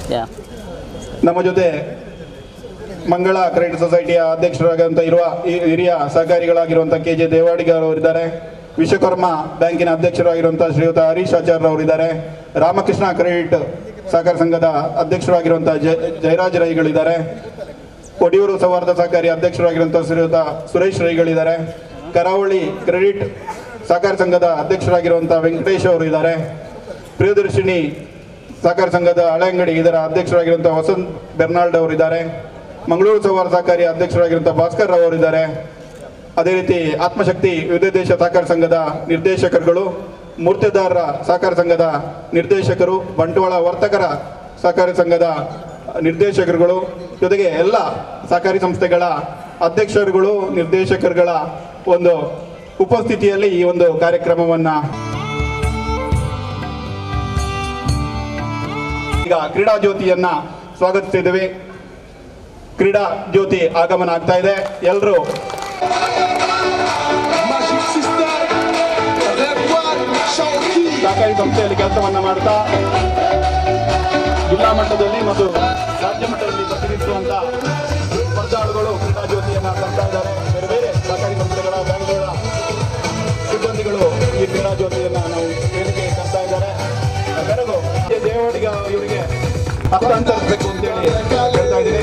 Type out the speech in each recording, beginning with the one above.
ಯಾ ನಮ್ಮ ಜೊತೆ ಮಂಗಳ ಕ್ರೆಡಿಟ್ ಸೊಸೈಟಿಯ ಅಧ್ಯಕ್ಷರಾಗಿರುವಂಥ ಇರುವ ಈ- ಹಿರಿಯ ಸಹಕಾರಿಗಳಾಗಿರುವಂಥ ಕೆ ಜೆ ದೇವಾಡಿಗರ್ ಅವರಿದ್ದಾರೆ ವಿಶ್ವಕರ್ಮ ಬ್ಯಾಂಕಿನ ಅಧ್ಯಕ್ಷರಾಗಿರುವಂಥ ಶ್ರೀಯುತ ಹರೀಶ್ ಆಚಾರ್ಯ ಅವರಿದ್ದಾರೆ ರಾಮಕೃಷ್ಣ ಕ್ರೆಡಿಟ್ ಸಹಕಾರ ಸಂಘದ ಅಧ್ಯಕ್ಷರಾಗಿರುವಂಥ ಜಯ ಜಯರಾಜ್ ರೈಗಳಿದ್ದಾರೆ ಒಡಿಯೂರು ಸೌಹಾರ್ದ ಸಹಕಾರಿ ಅಧ್ಯಕ್ಷರಾಗಿರುವಂಥ ಶ್ರೀಯುತ ಸುರೇಶ್ ರೈಗಳಿದ್ದಾರೆ ಕರಾವಳಿ ಕ್ರೆಡಿಟ್ ಸಹಕಾರ ಸಂಘದ ಅಧ್ಯಕ್ಷರಾಗಿರುವಂಥ ವೆಂಕಟೇಶ್ ಅವರು ಇದ್ದಾರೆ ಪ್ರಿಯದರ್ಶಿನಿ ಸಹಕಾರ ಸಂಘದ ಹಳೆಂಗಡಿ ಇದರ ಅಧ್ಯಕ್ಷರಾಗಿರುವಂಥ ವಸಂತ್ ಬೆರ್ನಾಲ್ಡ್ ಅವರಿದ್ದಾರೆ ಮಂಗಳೂರು ಸೌಹಾರ್ದ ಸಹಕಾರಿ ಅಧ್ಯಕ್ಷರಾಗಿರುವಂಥ ಭಾಸ್ಕರ್ ರಾವ್ ಅವರಿದ್ದಾರೆ ಅದೇ ರೀತಿ ಆತ್ಮಶಕ್ತಿ ವಿವಿಧ ಸಹಕಾರ ಸಂಘದ ನಿರ್ದೇಶಕರುಗಳು ಮೂರ್ತಿದಾರರ ಸಹಕಾರ ಸಂಘದ ನಿರ್ದೇಶಕರು ಬಂಟ್ವಾಳ ವರ್ತಕರ ಸಹಕಾರಿ ಸಂಘದ ನಿರ್ದೇಶಕರುಗಳು ಜೊತೆಗೆ ಎಲ್ಲ ಸಹಕಾರಿ ಸಂಸ್ಥೆಗಳ ಅಧ್ಯಕ್ಷರುಗಳು ನಿರ್ದೇಶಕರುಗಳ ಒಂದು ಉಪಸ್ಥಿತಿಯಲ್ಲಿ ಈ ಒಂದು ಕಾರ್ಯಕ್ರಮವನ್ನ ಈಗ ಕ್ರೀಡಾ ಜ್ಯೋತಿಯನ್ನ ಸ್ವಾಗತಿಸಿದ್ದೇವೆ ಕ್ರೀಡಾ ಜ್ಯೋತಿ ಆಗಮನ ಆಗ್ತಾ ಇದೆ ಎಲ್ಲರೂ Magic System, Red Shawty. ಸಹಕಾರಿ ಸಂಸ್ಥೆಯಲ್ಲಿ ಕೆಲಸವನ್ನ ಮಾಡ್ತಾ ಜಿಲ್ಲಾ ಮಟ್ಟದಲ್ಲಿ ಮತ್ತು ರಾಜ್ಯ ಮಟ್ಟದಲ್ಲಿ ಪ್ರತಿನಿಧಿಸುವಂತ ಸ್ಪರ್ಧಾಳುಗಳು ಕ್ರೀಡಾ ಜ್ಯೋತಿಯನ್ನ ತರ್ತಾ ಇದ್ದಾರೆ ಬೇರೆ ಬೇರೆ ಸಹಕಾರಿ ಸಂಸ್ಥೆಗಳ ಬ್ಯಾಂಕ್ಗಳ ಸಿಬ್ಬಂದಿಗಳು ಈ ಕ್ರೀಡಾ ಜ್ಯೋತಿಯನ್ನ ನಾವು ವೇದಿಕೆ ತರ್ತಾ ಇದ್ದಾರೆ ಬೆರಗು ದೇವಡಿಗ ಇವರಿಗೆ ಹಸ್ತಾಂತರಿಸಬೇಕು ಅಂತೇಳಿ ಹೇಳ್ತಾ ಇದ್ದೀನಿ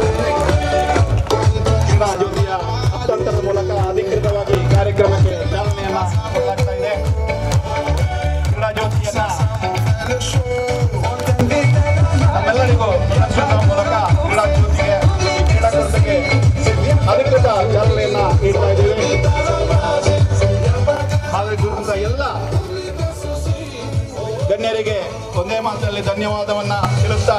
ಕ್ರೀಡಾ ಜ್ಯೋತಿಯ ಹಸ್ತಾಂತರದ ಮೂಲಕ ಅಧಿಕೃತವಾಗಿ ಕಾರ್ಯಕ್ರಮಕ್ಕೆ ಚಾಲನೆಯನ್ನ ಕೊಡಲಾಗ್ತಾ ಇದೆ ಕ್ರೀಡಾ ಜ್ಯೋತಿಯನ್ನ ನಮ್ಮೆಲ್ಲರಿಗೂ ಪ್ರದರ್ಶನದ ಮೂಲಕ ಕ್ರೀಡಾ ಜ್ಯೋತಿಗೆ ಈ ಕ್ರೀಡಾಕೂಟಕ್ಕೆ ಅಧಿಕೃತ ಚಾಲನೆಯನ್ನ ನೀಡ್ತಾ ಇದ್ದೀವಿ ಹಾಗಾಗಿ ಎಲ್ಲ ಗಣ್ಯರಿಗೆ ಒಂದೇ ಮಾತಿನಲ್ಲಿ ಧನ್ಯವಾದವನ್ನ ತಿಳಿಸ್ತಾ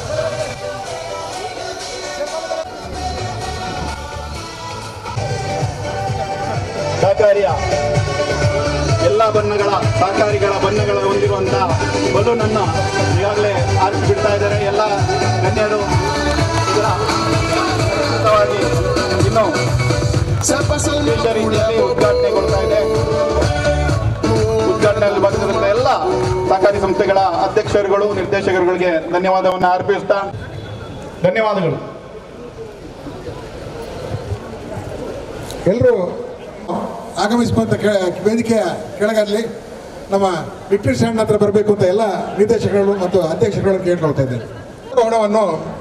ಸಹಕಾರಿಯ ಎಲ್ಲ ಬಣ್ಣಗಳ ಸಹಕಾರಿಗಳ ಬಣ್ಣಗಳ ಹೊಂದಿರುವಂತಹ ಬಲೂನ್ ಅನ್ನ ಈಗಾಗಲೇ ಆರಿಸಿ ಬಿಡ್ತಾ ಇದ್ದಾರೆ ಎಲ್ಲ ಗಣ್ಯರು ಇದರ ಅಧಿಕೃತವಾಗಿ ಇನ್ನು ವಿಶೇಷ ರೀತಿಯಲ್ಲಿ ಉದ್ಘಾಟನೆಗೊಳ್ತಾ ಇದೆ ಉದ್ಘಾಟನೆಯಲ್ಲಿ ಭಾಗವಹಿಸಿದ ಎಲ್ಲ ಸಹಕಾರಿ ಸಂಸ್ಥೆಗಳ ಅಧ್ಯಕ್ಷರುಗಳು ನಿರ್ದೇಶಕರುಗಳಿಗೆ ಧನ್ಯವಾದವನ್ನು ಅರ್ಪಿಸ್ತಾ ಧನ್ಯವಾದಗಳು ಎಲ್ಲರೂ ಆಗಮಿಸುವಂಥ ಕೆ ವೇದಿಕೆಯ ಕೆಳಗಲ್ಲಿ ನಮ್ಮ ವಿಕ್ಟರಿ ಸ್ಟ್ಯಾಂಡ್ ಹತ್ರ ಬರಬೇಕು ಅಂತ ಎಲ್ಲ ನಿರ್ದೇಶಕರು ಮತ್ತು ಅಧ್ಯಕ್ಷರುಗಳನ್ನು ಕೇಳ್ಕೊಳ್ತಾ ಇದ್ದೇನೆ ಹಣವನ್ನು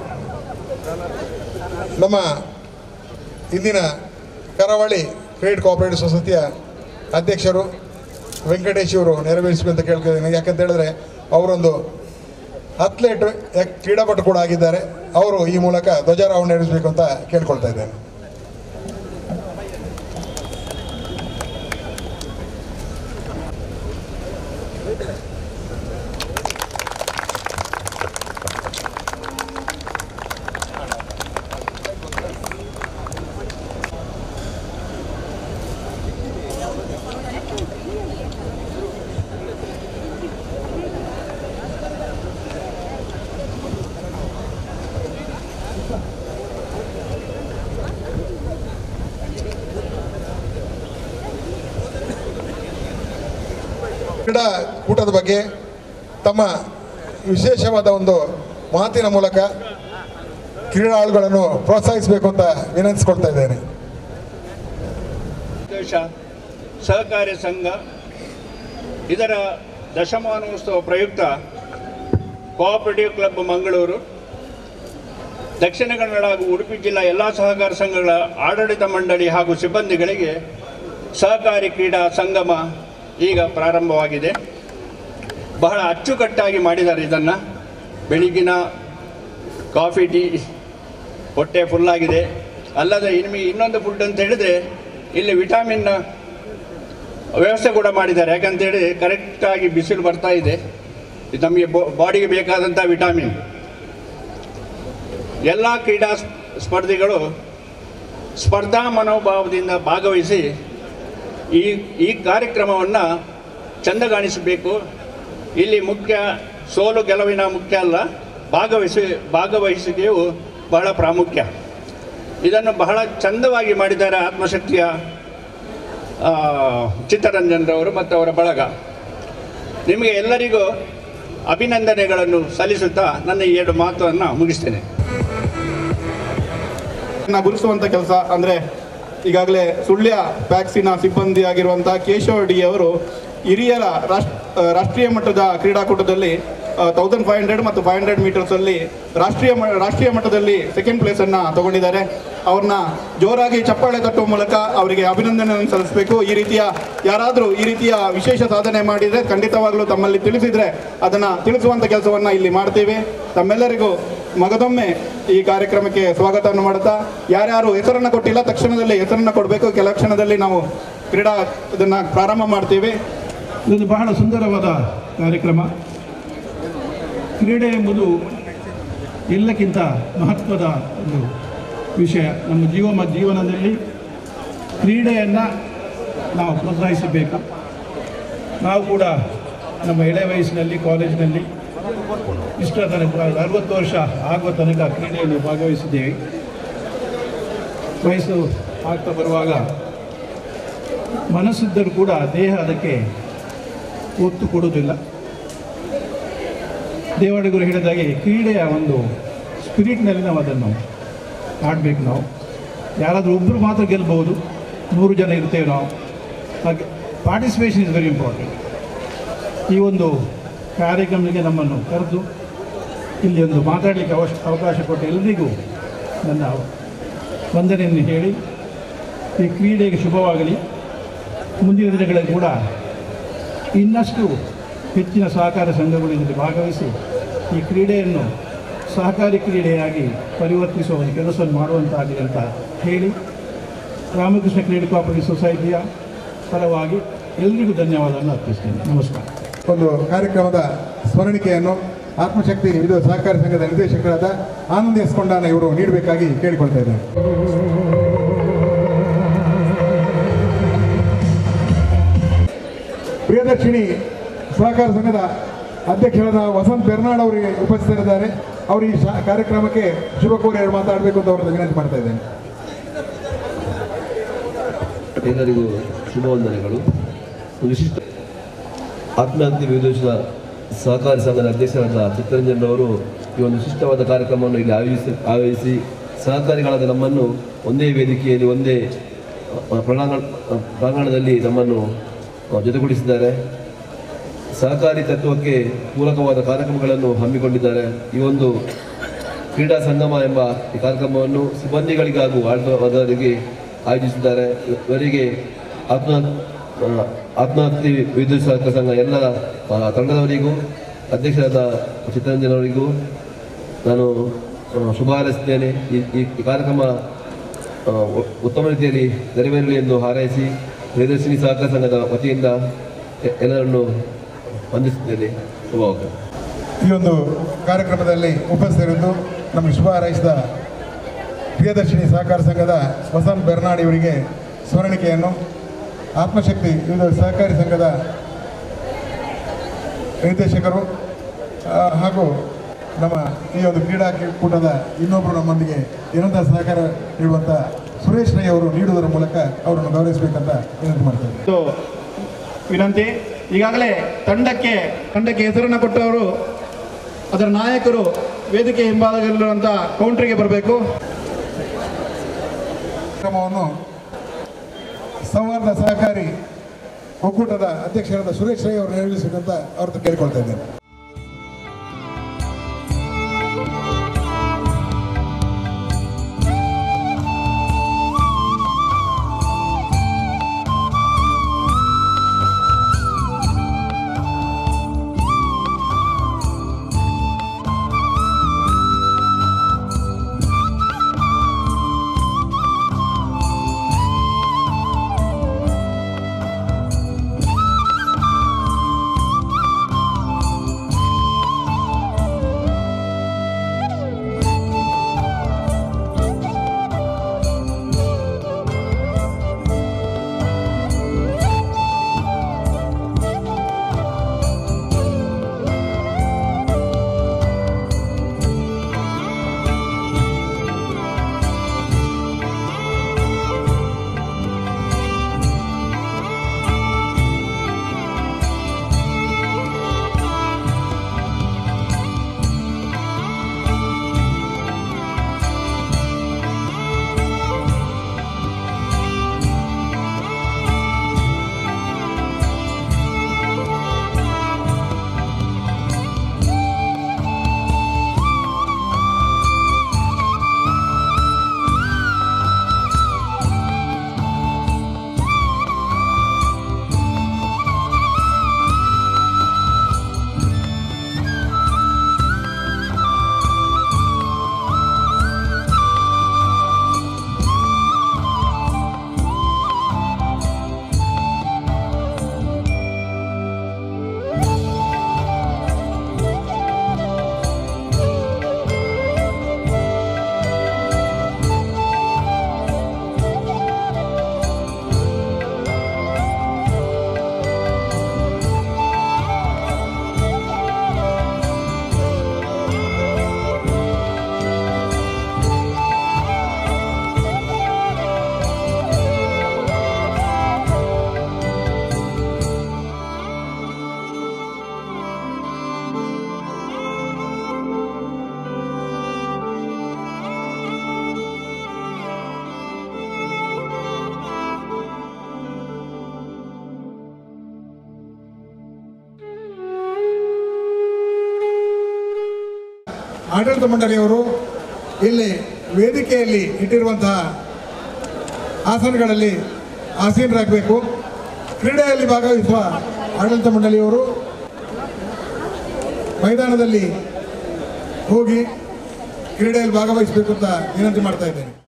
ನಮ್ಮ ಇಂದಿನ ಕರಾವಳಿ ಕ್ರೆಡಿಟ್ ಕೋಆಪರೇಟಿವ್ ಸೊಸೈಟಿಯ ಅಧ್ಯಕ್ಷರು ವೆಂಕಟೇಶ್ ಇವರು ನೆರವೇರಿಸಬೇಕು ಅಂತ ಕೇಳ್ತಿದ್ದೇನೆ ಯಾಕಂತ ಹೇಳಿದ್ರೆ ಅವರೊಂದು ಅಥ್ಲೇಟ್ ಕ್ರೀಡಾಪಟು ಕೂಡ ಆಗಿದ್ದಾರೆ ಅವರು ಈ ಮೂಲಕ ಧ್ವಜಾರೋಹಣ ನೆರವೇರಿಸಬೇಕು ಅಂತ ಕೇಳ್ಕೊಳ್ತಾ ಇದ್ದೇನೆ ಕ್ರೀಡಾ ಕೂಟದ ಬಗ್ಗೆ ತಮ್ಮ ವಿಶೇಷವಾದ ಒಂದು ಮಾತಿನ ಮೂಲಕ ಕ್ರೀಡಾಳುಗಳನ್ನು ಪ್ರೋತ್ಸಾಹಿಸಬೇಕು ಅಂತ ವಿನಂತಿಸ್ಕೊಳ್ತಾ ಇದ್ದೇನೆ ದೇಶ ಸಹಕಾರಿ ಸಂಘ ಇದರ ದಶಮಾನೋತ್ಸವ ಪ್ರಯುಕ್ತ ಕೋಆಪರೇಟಿವ್ ಕ್ಲಬ್ ಮಂಗಳೂರು ದಕ್ಷಿಣ ಕನ್ನಡ ಹಾಗೂ ಉಡುಪಿ ಜಿಲ್ಲಾ ಎಲ್ಲ ಸಹಕಾರ ಸಂಘಗಳ ಆಡಳಿತ ಮಂಡಳಿ ಹಾಗೂ ಸಿಬ್ಬಂದಿಗಳಿಗೆ ಸಹಕಾರಿ ಕ್ರೀಡಾ ಸಂಗಮ ಈಗ ಪ್ರಾರಂಭವಾಗಿದೆ ಬಹಳ ಅಚ್ಚುಕಟ್ಟಾಗಿ ಮಾಡಿದ್ದಾರೆ ಇದನ್ನು ಬೆಳಿಗ್ಗಿನ ಕಾಫಿ ಟೀ ಹೊಟ್ಟೆ ಫುಲ್ಲಾಗಿದೆ ಅಲ್ಲದೆ ನಿಮಗೆ ಇನ್ನೊಂದು ಫುಡ್ ಅಂತ ಹೇಳಿದರೆ ಇಲ್ಲಿ ವಿಟಾಮಿನ್ ವ್ಯವಸ್ಥೆ ಕೂಡ ಮಾಡಿದ್ದಾರೆ ಯಾಕಂತೇಳಿ ಕರೆಕ್ಟಾಗಿ ಬಿಸಿಲು ಬರ್ತಾ ಇದೆ ಇದು ನಮಗೆ ಬಾಡಿಗೆ ಬೇಕಾದಂಥ ವಿಟಾಮಿನ್ ಎಲ್ಲ ಕ್ರೀಡಾ ಸ್ಪ- ಸ್ಪರ್ಧಿಗಳು ಸ್ಪರ್ಧಾ ಮನೋಭಾವದಿಂದ ಭಾಗವಹಿಸಿ ಈ ಈ ಕಾರ್ಯಕ್ರಮವನ್ನು ಚಂದಗಾಣಿಸಬೇಕು ಇಲ್ಲಿ ಮುಖ್ಯ ಸೋಲು ಗೆಲುವಿನ ಮುಖ್ಯ ಅಲ್ಲ ಭಾಗವಹಿಸಿ ಭಾಗವಹಿಸಿಕೆಯು ಬಹಳ ಪ್ರಾಮುಖ್ಯ ಇದನ್ನು ಬಹಳ ಚಂದವಾಗಿ ಮಾಡಿದ್ದಾರೆ ಆತ್ಮಶಕ್ತಿಯ ಆ, ಚಿತ್ತರಂಜನ್ರವರು ಮತ್ತು ಅವರ ಬಳಗ ನಿಮಗೆ ಎಲ್ಲರಿಗೂ ಅಭಿನಂದನೆಗಳನ್ನು ಸಲ್ಲಿಸುತ್ತಾ ನನ್ನ ಈ ಎರಡು ಮಾತನ್ನು ಮುಗಿಸ್ತೇನೆ ನ ಗುರುಸುವಂತ ಕೆಲಸ ಅಂದ್ರೆ ಈಗಾಗಲೇ ಸುಳ್ಯ ಪ್ಯಾಕ್ಸಿನ ಸಿಬ್ಬಂದಿ ಆಗಿರುವಂತಹ ಕೇಶವ ಡಿ ಅವರು ಹಿರಿಯರ ರಾಷ್ಟ್- ಆ, ರಾಷ್ಟ್ರೀಯ ಮಟ್ಟದ ಕ್ರೀಡಾಕೂಟದಲ್ಲಿ ತೌಸಂಡ್ ಫೈವ್ ಹಂಡ್ರೆಡ್ ಮತ್ತು ಫೈವ್ ಹಂಡ್ರೆಡ್ ಮೀಟರ್ಸ್ ಅಲ್ಲಿ ರಾಷ್ಟ್ರೀಯ ಮ- ರಾಷ್ಟ್ರೀಯ ಮಟ್ಟದಲ್ಲಿ ಸೆಕೆಂಡ್ ಪ್ಲೇಸ್ ಅನ್ನ ತಗೊಂಡಿದ್ದಾರೆ ಅವ್ರನ್ನ ಜೋರಾಗಿ ಚಪ್ಪಾಳೆ ತಟ್ಟುವ ಮೂಲಕ ಅವರಿಗೆ ಅಭಿನಂದನೆಯನ್ನು ಸಲ್ಲಿಸಬೇಕು ಈ ರೀತಿಯ ಯಾರಾದರೂ ಈ ರೀತಿಯ ವಿಶೇಷ ಸಾಧನೆ ಮಾಡಿದರೆ ಖಂಡಿತವಾಗ್ಲೂ ತಮ್ಮಲ್ಲಿ ತಿಳಿಸಿದ್ರೆ ಅದನ್ನ ತಿಳಿಸುವಂತ ಕೆಲಸವನ್ನ ಇಲ್ಲಿ ಮಾಡ್ತೀವಿ ತಮ್ಮೆಲ್ಲರಿಗೂ ಮಗದೊಮ್ಮೆ ಈ ಕಾರ್ಯಕ್ರಮಕ್ಕೆ ಸ್ವಾಗತವನ್ನು ಮಾಡುತ್ತಾ ಯಾರ್ಯಾರು ಹೆಸರನ್ನ ಕೊಟ್ಟಿಲ್ಲ ತಕ್ಷಣದಲ್ಲಿ ಹೆಸರನ್ನ ಕೊಡಬೇಕು ಕೆಲ ಕ್ಷಣದಲ್ಲಿ ನಾವು ಕ್ರೀಡಾ ಇದನ್ನ ಪ್ರಾರಂಭ ಮಾಡ್ತೀವಿ ಇದೊಂದು ಬಹಳ ಸುಂದರವಾದ ಕಾರ್ಯಕ್ರಮ ಕ್ರೀಡೆ ಎಂಬುದು ಎಲ್ಲಕ್ಕಿಂತ ಮಹತ್ವದ ಒಂದು ವಿಷಯ ನಮ್ಮ ಜೀವ ಜೀವನದಲ್ಲಿ ಕ್ರೀಡೆಯನ್ನು ನಾವು ಪ್ರೋತ್ಸಾಹಿಸಬೇಕು ನಾವು ಕೂಡ ನಮ್ಮ ಎಳೆ ವಯಸ್ಸಿನಲ್ಲಿ ಕಾಲೇಜಿನಲ್ಲಿ ಇಷ್ಟರ ತನಕ ಅರವತ್ತು ವರ್ಷ ಆಗುವ ತನಕ ಕ್ರೀಡೆಯಲ್ಲಿ ಭಾಗವಹಿಸಿದ್ದೇವೆ ವಯಸ್ಸು ಆಗ್ತಾ ಬರುವಾಗ ಮನಸ್ಸಿದ್ದರೂ ಕೂಡ ದೇಹ ಅದಕ್ಕೆ ಒತ್ತು ಕೊಡುವುದಿಲ್ಲ ದೇವಾಡಿಗರು ಹೇಳಿದಾಗೆ ಕ್ರೀಡೆಯ ಒಂದು ಸ್ಪಿರಿಟ್ನಲ್ಲಿ ನಾವು ಅದನ್ನು ಆಡಬೇಕು ನಾವು ಯಾರಾದರೂ ಒಬ್ಬರು ಮಾತ್ರ ಗೆಲ್ಬಹುದು ನೂರು ಜನ ಇರ್ತೇವೆ ನಾವು ಹಾಗೆ ಪಾರ್ಟಿಸಿಪೇಷನ್ ಇಸ್ ವೆರಿ ಇಂಪಾರ್ಟೆಂಟ್ ಈ ಒಂದು ಕಾರ್ಯಕ್ರಮಕ್ಕೆ ನಮ್ಮನ್ನು ಕರೆದು ಇಲ್ಲಿ ಒಂದು ಮಾತಾಡಲಿಕ್ಕೆ ಅವಶ ಅವಕಾಶ ಕೊಟ್ಟ ಎಲ್ಲರಿಗೂ ನನ್ನ ವಂದನೆಯನ್ನು ಹೇಳಿ ಈ ಕ್ರೀಡೆಗೆ ಶುಭವಾಗಲಿ ಮುಂದಿನ ದಿನಗಳಲ್ಲಿ ಕೂಡ ಇನ್ನಷ್ಟು ಹೆಚ್ಚಿನ ಸಹಕಾರ ಸಂಘಗಳು ಇದರಲ್ಲಿ ಭಾಗವಹಿಸಿ ಈ ಕ್ರೀಡೆಯನ್ನು ಸಹಕಾರಿ ಕ್ರೀಡೆಯಾಗಿ ಪರಿವರ್ತಿಸುವ ಒಂದು ಕೆಲಸವನ್ನು ಮಾಡುವಂತಾಗಲಿ ಅಂತ ಹೇಳಿ ರಾಮಕೃಷ್ಣ ಕ್ರೀಡೆ ಕೋಆಪರೇಟಿವ್ ಸೊಸೈಟಿಯ ಪರವಾಗಿ ಎಲ್ಲರಿಗೂ ಧನ್ಯವಾದವನ್ನು ಅರ್ಪಿಸ್ತೇನೆ ನಮಸ್ಕಾರ ಒಂದು ಕಾರ್ಯಕ್ರಮದ ಸ್ಮರಣಿಕೆಯನ್ನು ಆತ್ಮಶಕ್ತಿ ಇದು ಸಹಕಾರಿ ಸಂಘದ ನಿರ್ದೇಶಕರಾದ ಆನಂದ್ ಎಸ್ಕೊಂಡಾನ ಇವರು ನೀಡಬೇಕಾಗಿ ಕೇಳಿಕೊಳ್ತಾ ಇದ್ದಾರೆ ಪ್ರಿಯದರ್ಶಿನಿ ಸಹಕಾರ ಸಂಘದ ಅಧ್ಯಕ್ಷರಾದ ವಸಂತ್ ಬೆರ್ನಾಡ್ ಅವರಿಗೆ ಉಪಸ್ಥಿತರಿದ್ದಾರೆ ಅವರು ಈ ಶಾ- ಕಾರ್ಯಕ್ರಮಕ್ಕೆ ಶುಭ ಕೋರಿ ಅವರು ಮಾತಾಡಬೇಕು ಅಂತ ಅವರನ್ನು ವಿನಂತಿ ಮಾಡ್ತಾ ಇದ್ದೇನೆ ಎಲ್ಲರಿಗೂ ಶುಭವಂದನೆಗಳು ವಿಶಿಷ್ಟ ಆತ್ಮಹತ್ಯೆ ವಿರೋಧಿಸಿದ ಸಹಕಾರಿ ಸಂಘದ ಅಧ್ಯಕ್ಷರಾದ ಚಿತ್ತರಂಜನ್ ಅವರು ಈ ಒಂದು ವಿಶಿಷ್ಟವಾದ ಕಾರ್ಯಕ್ರಮವನ್ನು ಇಲ್ಲಿ ಆಯೋಜಿಸಿ ಆಯೋಜಿಸಿ ಸಹಕಾರಿಗಳಾದ ನಮ್ಮನ್ನು ಒಂದೇ ವೇದಿಕೆಯಲ್ಲಿ ಒಂದೇ ಅ, ಪ್ರಣಾಂಗಣ ಅ, ಪ್ರಾಂಗಣದಲ್ಲಿ ನಮ್ಮನ್ನು ಅ, ಜೊತೆಗೂಡಿಸಿದ್ದಾರೆ ಸಹಕಾರಿ ತತ್ವಕ್ಕೆ ಪೂರಕವಾದ ಕಾರ್ಯಕ್ರಮಗಳನ್ನು ಹಮ್ಮಿಕೊಂಡಿದ್ದಾರೆ ಈ ಒಂದು ಕ್ರೀಡಾ ಸಂಗಮ ಎಂಬ ಈ ಕಾರ್ಯಕ್ರಮವನ್ನು ಸಿಬ್ಬಂದಿಗಳಿಗೆ ಹಾಗೂ ಆಡಳಿತವರ್ಗದವರಿಗೆ ಆಯೋಜಿಸಿದ್ದಾರೆ ಇವರಿಗೆ ಆತ್ಮ ಆ, ಆತ್ಮಹತ್ಯೆ ವಿದ್ಯುತ್ ಸಹಕಾರ ಸಂಘ ಎಲ್ಲ ಆ, ತಂಡದವರಿಗೂ ಅಧ್ಯಕ್ಷರಾದ ಚಿತ್ತರಂಜನ್ ಅವರಿಗೂ ನಾನು ಆ, ಶುಭ ಹಾರೈಸುತ್ತೇನೆ ಈ ಈ- ಈ ಕಾರ್ಯಕ್ರಮ ಆ, ಉ- ಉತ್ತಮ ರೀತಿಯಲ್ಲಿ ನೆರವೇರಲಿ ಎಂದು ಹಾರೈಸಿ ಪ್ರಿಯದರ್ಶಿನಿ ಸಹಕಾರ ಸಂಘದ ವತಿಯಿಂದ ಎ- ಎಲ್ಲರನ್ನು ವಂದಿಸುತ್ತೇನೆ ಶುಭವಾಗಲಿ ಈ ಒಂದು ಕಾರ್ಯಕ್ರಮದಲ್ಲಿ ಉಪಸ್ಥಿತರಿದ್ದು ನಮಗೆ ಶುಭ ಹಾರೈಸಿದ ಪ್ರಿಯದರ್ಶಿನಿ ಸಹಕಾರ ಸಂಘದ ವಸಂತ್ ಬೆರ್ನಾಡ್ ಇವರಿಗೆ ಸ್ಮರಣಿಕೆಯನ್ನು ಆತ್ಮಶಕ್ತಿ ವಿವಿಧ ಸಹಕಾರಿ ಸಂಘದ ನಿರ್ದೇಶಕರು ಆ, ಹಾಗೂ ನಮ್ಮ ಈ ಒಂದು ಕ್ರೀಡಾ ಕೂಟದ ಇನ್ನೊಬ್ಬರು ನಮ್ಮೊಂದಿಗೆ ನಿರಂತರ ಸಹಕಾರ ನೀಡುವಂಥ ಸುರೇಶ್ ರೈ ಅವರು ನೀಡುವುದರ ಮೂಲಕ ಅವರನ್ನು ಗೌರವಿಸಬೇಕಂತ ವಿನಂತಿ ಮಾಡ್ತಾರೆ ಇದು ವಿನಂತಿ ಈಗಾಗಲೇ ತಂಡಕ್ಕೆ ತಂಡಕ್ಕೆ ಹೆಸರನ್ನು ಕೊಟ್ಟವರು ಅದರ ನಾಯಕರು ವೇದಿಕೆ ಹಿಂಭಾಗದಲ್ಲಿರುವಂಥ ಕೌಂಟ್ರಿಗೆ ಬರಬೇಕು ಕಾರ್ಯಕ್ರಮವನ್ನು ಸೌಹಾರ್ದ ಸಹಕಾರಿ ಒಕ್ಕೂಟದ ಅಧ್ಯಕ್ಷರಾದ ಸುರೇಶ್ ರೈ ಅವರು ನಿರ್ವಹಿಸಬೇಕಂತ ಅವ್ರದ್ದು ಕೇಳಿಕೊಳ್ತಾ ಇದ್ದೇನೆ ಆಡಳಿತ ಮಂಡಳಿಯವರು ಇಲ್ಲಿ ವೇದಿಕೆಯಲ್ಲಿ ಇಟ್ಟಿರುವಂತಹ ಆಸನಗಳಲ್ಲಿ ಆಸೀನರಾಗಬೇಕು ಕ್ರೀಡೆಯಲ್ಲಿ ಭಾಗವಹಿಸುವ ಆಡಳಿತ ಮಂಡಳಿಯವರು ಮೈದಾನದಲ್ಲಿ ಹೋಗಿ ಕ್ರೀಡೆಯಲ್ಲಿ ಭಾಗವಹಿಸಬೇಕು ಅಂತ ವಿನಂತಿ ಮಾಡ್ತಾ ಇದ್ದೇನೆ